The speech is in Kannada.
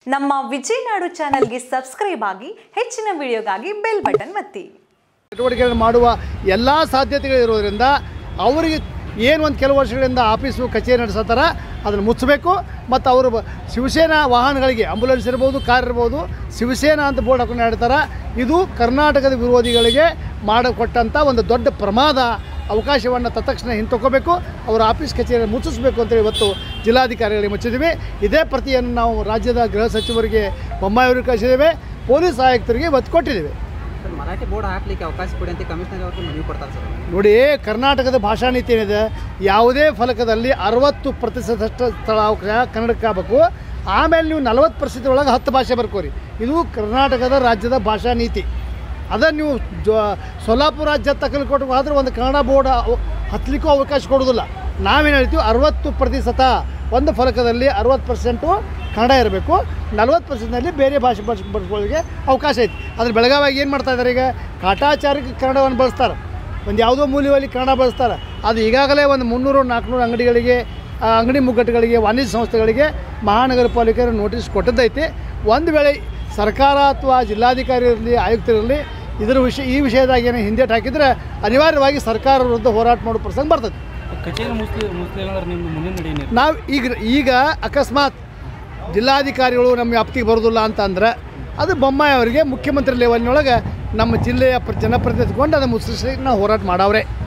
ನಮ್ಮ ವಿಜಯನಾಡು ಚಾನೆಲ್ಗೆ ಸಬ್ಸ್ಕ್ರೈಬ್ ಆಗಿ ಹೆಚ್ಚಿನ ವಿಡಿಯೋಗಾಗಿ ಬೆಲ್ ಬಟನ್ ಒತ್ತಿ ಚಟುವಟಿಕೆಗಳನ್ನು ಮಾಡುವ ಎಲ್ಲ ಸಾಧ್ಯತೆಗಳಿರೋದ್ರಿಂದ ಅವರಿಗೆ ಏನು ಒಂದು ಕೆಲವು ವರ್ಷಗಳಿಂದ ಆಫೀಸು ಕಚೇರಿ ನಡೆಸತ್ತಾರ ಅದನ್ನು ಮುಚ್ಚಬೇಕು ಮತ್ತು ಅವರು ಬ- ಶಿವಸೇನಾ ವಾಹನಗಳಿಗೆ ಆಂಬುಲೆನ್ಸ್ ಇರ್ಬೋದು ಕಾರ್ ಇರ್ಬೋದು ಶಿವಸೇನಾ ಅಂತ ಬೋರ್ಡ್ ಹಾಕೊಂಡು ಹೇಳ್ತಾರೆ ಇದು ಕರ್ನಾಟಕದ ವಿರೋಧಿಗಳಿಗೆ ಮಾಡಿಕೊಟ್ಟಂಥ ಒಂದು ದೊಡ್ಡ ಪ್ರಮಾದ ಅವಕಾಶವನ್ನು ತತ್ಕ್ಷಣ ಹಿಂತಕೋಬೇಕು ಅವರ ಆಫೀಸ್ ಕಚೇರಿ ಮುಚ್ಚಿಸ್ಬೇಕು ಅಂತೇಳಿ ಇವತ್ತು ಜಿಲ್ಲಾಧಿಕಾರಿಗಳಿಗೆ ಮುಚ್ಚಿದ್ದೀವಿ ಇದೇ ಪ್ರತಿಯನ್ನು ನಾವು ರಾಜ್ಯದ ಗೃಹ ಸಚಿವರಿಗೆ ಬೊಮ್ಮಾಯಿ ಅವರಿಗೆ ಕಳಿಸಿದ್ದೇವೆ ಪೊಲೀಸ್ ಆಯುಕ್ತರಿಗೆ ಇವತ್ತು ಕೊಟ್ಟಿದ್ದೇವೆ ಸರ್ ಮರಾಠಿ ಬೋರ್ಡ್ ಹಾಕ್ಲಿಕ್ಕೆ ಅವಕಾಶ ಕೊಡಿ ಅಂತ ಕಮಿಷನರ್ ಅವ್ರಿಗೆ ಮನವಿ ಕೊಡ್ತಾರೆ ಸರ್ ನೋಡಿ ಕರ್ನಾಟಕದ ಭಾಷಾ ನೀತಿ ಏನಿದೆ ಯಾವುದೇ ಫಲಕದಲ್ಲಿ ಅರವತ್ತು ಪ್ರತಿಶತಷ್ಟು ಸ್ಥಳಾವಕಾಶ ಕನ್ನಡಕ್ಕೆ ಆಗಬೇಕು ಆಮೇಲೆ ನೀವು ನಲವತ್ತು ಪರ್ಸೆಂಟ್ ಒಳಗೆ ಹತ್ತು ಭಾಷೆ ಬರ್ಕೋರಿ ಇದು ಕರ್ನಾಟಕದ ರಾಜ್ಯದ ಭಾಷಾ ನೀತಿ ಅದನ್ನು ನೀವು ಜೊ ಸೊಲ್ಲಾಪುರ ರಾಜ್ಯ ತಕಲ್ಕೊಟ್ಟು ಹೋದ್ರೆ ಒಂದು ಕನ್ನಡ ಬೋರ್ಡ್ ಅವ- ಹತ್ತಲಿಕ್ಕೂ ಅವಕಾಶ ಕೊಡೋದಿಲ್ಲ ನಾವೇನು ಹೇಳ್ತೀವಿ ಅರವತ್ತು ಪ್ರತಿಶತ ಒಂದು ಫಲಕದಲ್ಲಿ ಅರವತ್ತು ಪರ್ಸೆಂಟು ಕನ್ನಡ ಇರಬೇಕು ನಲ್ವತ್ತು ಪರ್ಸೆಂಟ್ನಲ್ಲಿ ಬೇರೆ ಭಾಷೆ ಬಳಸ್ ಬಳಸ್ಕೊಳ್ಳೋರಿಗೆ ಅವಕಾಶ ಐತಿ ಆದರೆ ಬೆಳಗಾವಿಯಾಗ ಏನು ಮಾಡ್ತಾ ಇದ್ದಾರೆ ಈಗ ಕಾಟಾಚಾರಕ್ಕೆ ಕನ್ನಡವನ್ನು ಬಳಸ್ತಾರೆ ಒಂದು ಯಾವುದೋ ಮೂಲೆಯಲ್ಲಿ ಕನ್ನಡ ಬಳಸ್ತಾರೆ ಅದು ಈಗಾಗಲೇ ಒಂದು ಮುನ್ನೂರು ನಾಲ್ಕುನೂರು ಅಂಗಡಿಗಳಿಗೆ ಆ, ಅಂಗಡಿ ಮುಗ್ಗಟ್ಟುಗಳಿಗೆ ವಾಣಿಜ್ಯ ಸಂಸ್ಥೆಗಳಿಗೆ ಮಹಾನಗರ ಪಾಲಿಕೆ ನೋಟಿಸ್ ಕೊಟ್ಟದ್ದೈತಿ ಒಂದು ವೇಳೆ ಸರ್ಕಾರ ಅಥವಾ ಜಿಲ್ಲಾಧಿಕಾರಿ ಇರಲಿ ಆಯುಕ್ತರಿರಲಿ ಇದರ ವಿಷಯ ಈ ವಿಷಯದಾಗ ಏನು ಹಿಂದೇಟು ಹಾಕಿದರೆ ಅನಿವಾರ್ಯವಾಗಿ ಸರ್ಕಾರ ವಿರುದ್ಧ ಹೋರಾಟ ಮಾಡೋ ಪ್ರಸಂಗ ಬರ್ತದೆ ಕಚೇರಿ ಮುಸ್ಲಿ ಮುಸ್ಲಿಂ ಅಂದ್ರೆ ನಿಮ್ಮ ಮುಂದಿನ ನಡೀನಿ ನಾವು ಈಗ ಈಗ ಅಕಸ್ಮಾತ್ ಜಿಲ್ಲಾಧಿಕಾರಿಗಳು ನಮ್ಮ ವ್ಯಾಪ್ತಿಗೆ ಬರೋದಿಲ್ಲ ಅಂತಂದ್ರೆ ಅದು ಬೊಮ್ಮಾಯಿ ಅವರಿಗೆ ಮುಖ್ಯಮಂತ್ರಿ ಲೆವೆಲ್ನೊಳಗೆ ನಮ್ಮ ಜಿಲ್ಲೆಯ ಪ್ರ ಜನಪ್ರತಿನಿಧಿಕೊಂಡು ಅದನ್ನು ಮುಚ್ಚಿಸಿ ನಾವು ಹೋರಾಟ ಮಾಡವ್ರೆ